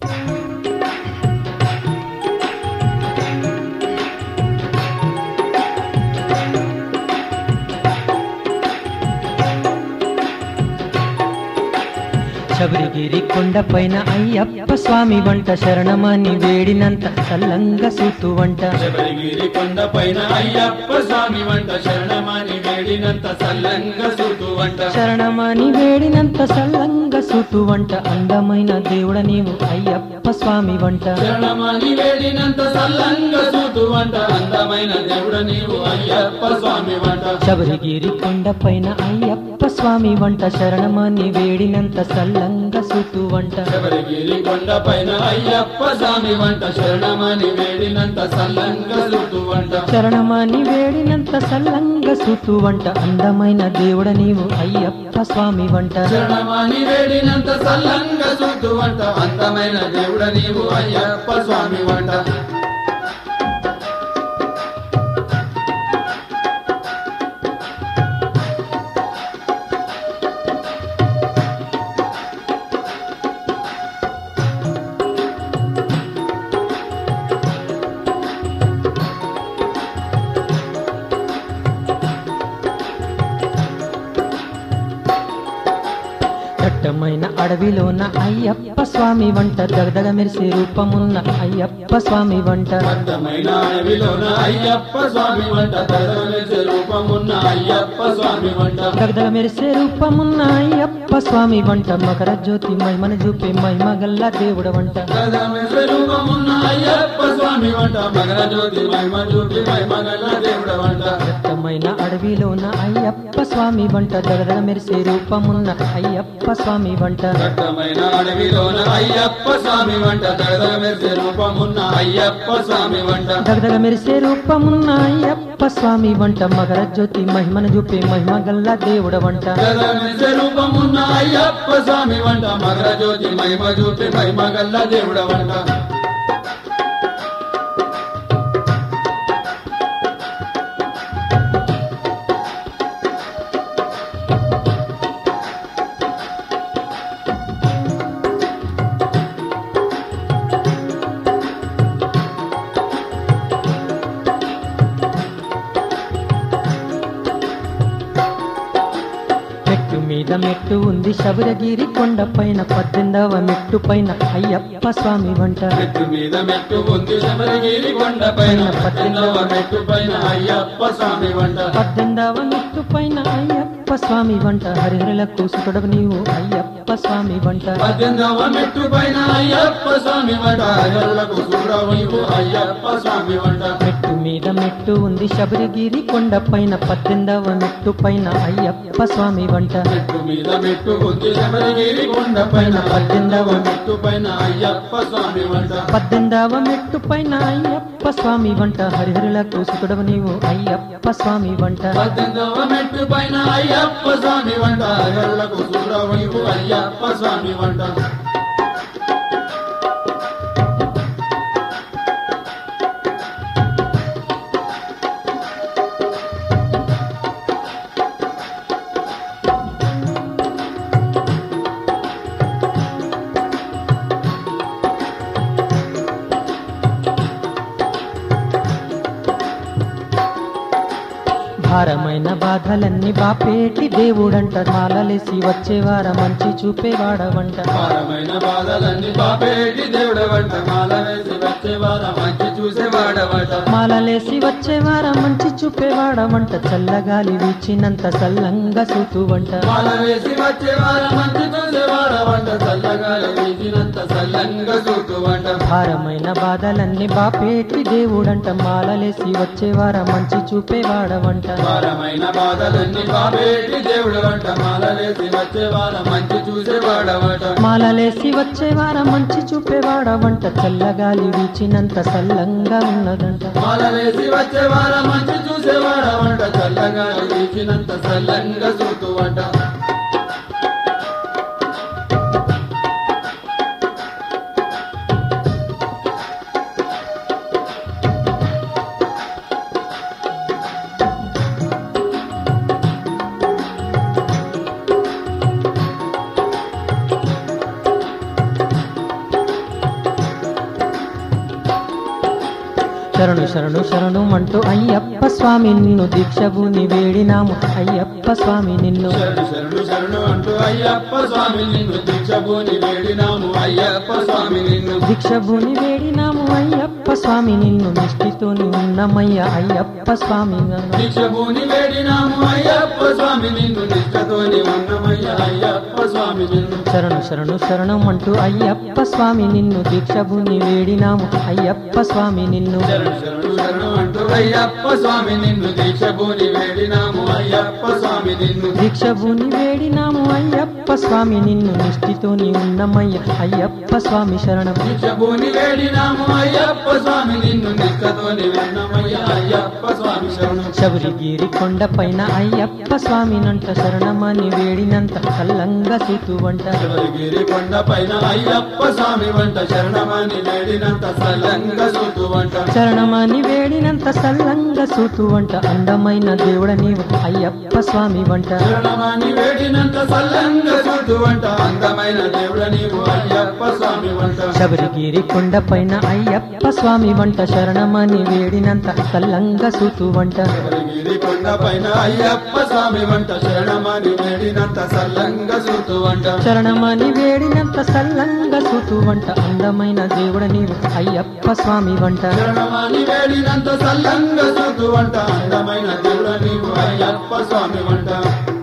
శబరిగిరి కొండపైన అయ్యప్ప స్వామి వంట శరణమని వేడినంత సల్లంగా సూతు వంట శబరిగిరి కొండ పైన అయ్యప్ప స్వామి వంట శరణమని వేడినంత సల్లంగా సూటు వంట శరణమని వేడినంత సల్లంగా సూతు వంట అందమైన దేవుడ నీవు అయ్యప్ప స్వామి వంట శరణమని వేడినంత సల్లంగా సూటు వంట అందమైన దేవుడ నీవు అయ్యప్ప స్వామి వంట శబరిగిరి కొండపైన అయ్యప్ప స్వామి వంట శరణమని వేడినంత సల్లంగా సూతు వంట శబరిగిరి కొండ పైన అయ్యప్ప స్వామి వంట శరణమని వేడినంత సల్లంగా సూటు వంట శరణమని వేడినంత సల్లంగా సూతు వంట అందమైన దేవుడ నీవు అయ్యప్ప స్వామి వంట శరణమని వేడినంత సల్లంగా సూటు వంట అందమైన దేవుడ నీవు అయ్యప్ప స్వామి వంట దట్టమైన అడవిలోన అయ్యప్ప స్వామి వంట దగదగ మెరిసే రూపమున్న అయ్యప్ప స్వామి వంట అందమైన అడవిలోన అయ్యప్ప స్వామి వంట తరవేసే రూపమున్న అయ్యప్ప స్వామి వంట దగదగ మెరిసే రూపమున్న అయ్యప్ప స్వామి వంట మకర జ్యోతి మహిమన చూపే మహిమ గల్ల దేవుడ వంట తరవేసే రూపమున్న అయ్యప్ప స్వామి వంట మగర జ్యోతి మహిమ జ్యోతి మహిమ గల్ల దేవుడ వంట దట్టమైన అడవిలోన అయ్యప్ప స్వామి వంట దగదగ మెరిసే రూపమున్న అయ్యప్ప స్వామి వంట దట్టమైన అడవిలోన అయ్యప్ప స్వామి వంట తరవేసే రూపమున్న అయ్యప్ప స్వామి వంట దగదగ మెరిసే రూపమున్న అయ్యప్ప స్వామి వంట మకర జ్యోతి మహిమన చూపే మహిమ గల్ల దేవుడ వంట తరవేసే రూపమున్న అయ్యప్ప స్వామి వంట మగర జ్యోతి మహిమ జ్యోతి మహిమ గల్ల దేవుడ వంట మెట్టు మీద మెట్టు ఉంది శబరగిరి కొండ పైన పద్దెనిమిదవ మెట్టు పైన అయ్యప్ప స్వామి వంట మెట్టు మీద మెట్టు ఉంది శబరిగిరి కొండ పైన పద్దెనిమిదవ మెట్టు పైన అయ్యప్ప స్వామి వంట పద్దెనిమిదవ మెట్టు పైన అయ్యప్ప స్వామి వంట హరిహరులకు సుతుడకు నీవు అయ్యప్ప స్వామి వంట పద్దెనిమిదవ మెట్టు పైన అయ్యప్ప స్వామి వంట అయ్యలకు చూడవు అయ్యప్ప స్వామి వంట మెట్టు మీద మెట్టు ఉంది శబరిగిరి కొండ పైన పద్దెనిమిదవ మెట్టు పైన అయ్యప్ప స్వామి వంట మెట్టు మీద మెట్టు ఉంది శబరిగిరి కొండ పైన పద్దెనిమిదవ మెట్టు పైన అయ్యప్ప స్వామి వంట పద్దెనిమిదవ మెట్టు పైన అయ్యప్ప స్వామి వంట హరిహరులకు సుతుడవు నీవు అయ్యప్ప స్వామి వంట పద్దెనిమిదవ మెట్టు పైన అయ్యప్ప స్వామి వంట అయ్యలకు చూడవు అయ్యప్ప స్వామి వంట భారమైన బాధలన్నీ బాపేటి దేవుడంట మాలలేసి వచ్చేవార మంచి చూపేవాడవంట భారమైన బాధలన్నీ పాపేటి దేవుడ వంట మాల వేసి వచ్చేవార మంచి చూసేవాడవట మాలలేసి వచ్చేవార మంచి చూపేవాడవంట చల్లగాలి వీచినంత సల్లంగా సూతువంట మాల వేసి వచ్చేవార మంచి చూసేవాడవంట చల్లగా వీసినంత సల్లంగా చూటువంట భారమైన బాధలన్నీ బాపేటి దేవుడంట మాలలేసి వచ్చేవార మంచి చూపేవాడవంట భారమైన బాధలన్నీ పాపేటి దేవుడు వంట మాల వేసి వచ్చేవార మంచి చూసేవాడవట మాలలేసి వచ్చేవార మంచి చూపేవాడవంట చల్లగాలి వీచినంత సల్లంగా ఉన్నదంట మాల వేసి వచ్చేవార మంచి చూసేవాడవంట చల్లగా వీసినంత సల్లంగా చూటువంట శరణు శరణు శరణు అంటూ అయ్యప్ప స్వామి నిన్ను దీక్షభూని వేడినాము అయ్యప్ప స్వామి నిన్ను శరణు శరణు శరణు అంటూ అయ్యప్ప స్వామి నిన్ను దీక్షభూని వేడినాము అయ్యప్ప స్వామి నిన్ను దీక్షభూని వేడినాము అయ్యప్ప స్వామి నిన్ను నిష్ఠితోని ఉన్నమయ్య అయ్యప్ప స్వామి నన్ను దీక్షభూని వేడినాము అయ్యప్ప స్వామి నిన్ను నిష్ఠతోని ఉన్నమయ్య అయ్యప్ప స్వామి నిన్ను శరణు శరణు శరణం అంటూ అయ్యప్ప స్వామి నిన్ను దీక్షభూని వేడినాము అయ్యప్ప స్వామి నిన్ను శరణు శరణు శరణు అంటూ అయ్యప్ప స్వామి నిన్ను దీక్షభూని వేడినాము అయ్యప్ప స్వామి నిన్ను దీక్షభూని వేడినాము అయ్యప్ప స్వామి నిన్ను నిష్ఠితోని ఉన్నమయ్య అయ్యప్ప స్వామి శరణం దీక్షభూని వేడినాము అయ్యప్ప స్వామి నిన్ను నిష్ఠతోని ఉన్నమయ్య అయ్యప్ప స్వామి శరణు శబరిగిరి కొండ పైన అయ్యప్ప స్వామి నంట శరణమని వేడినంత కల్లంగా సూతువంట శబరిగిరి కొండ పైన అయ్యప్ప స్వామి వంట శరణమని వేడినంత సల్లంగ సూతు వంట శరణమని వేడినంత సల్లంగా సూతువంట అందమైన దేవుడ నీవు అయ్యప్ప స్వామి వంట శరణమని వేడినంత సల్లంగ సూతు వంట అందమైన దేవుడ నీవు అయ్యప్ప స్వామి వంట శబరిగిరి కొండ పైన అయ్యప్ప స్వామి వంట శరణమని వేడినంత సల్లంగా సూతువంట శబరిగిరి కొండ పైన అయ్యప్ప స్వామి వంట శరణమని వేడినంత సల్లంగ సూతు వంట శరణమని వేడినంత సల్లంగా సూతువంట అందమైన దేవుడ నీవు అయ్యప్ప స్వామి వంట శరణమని వేడినంత సల్లంగ సూతు వంట అందమైన దేవుడ నీవు అయ్యప్ప స్వామి వంట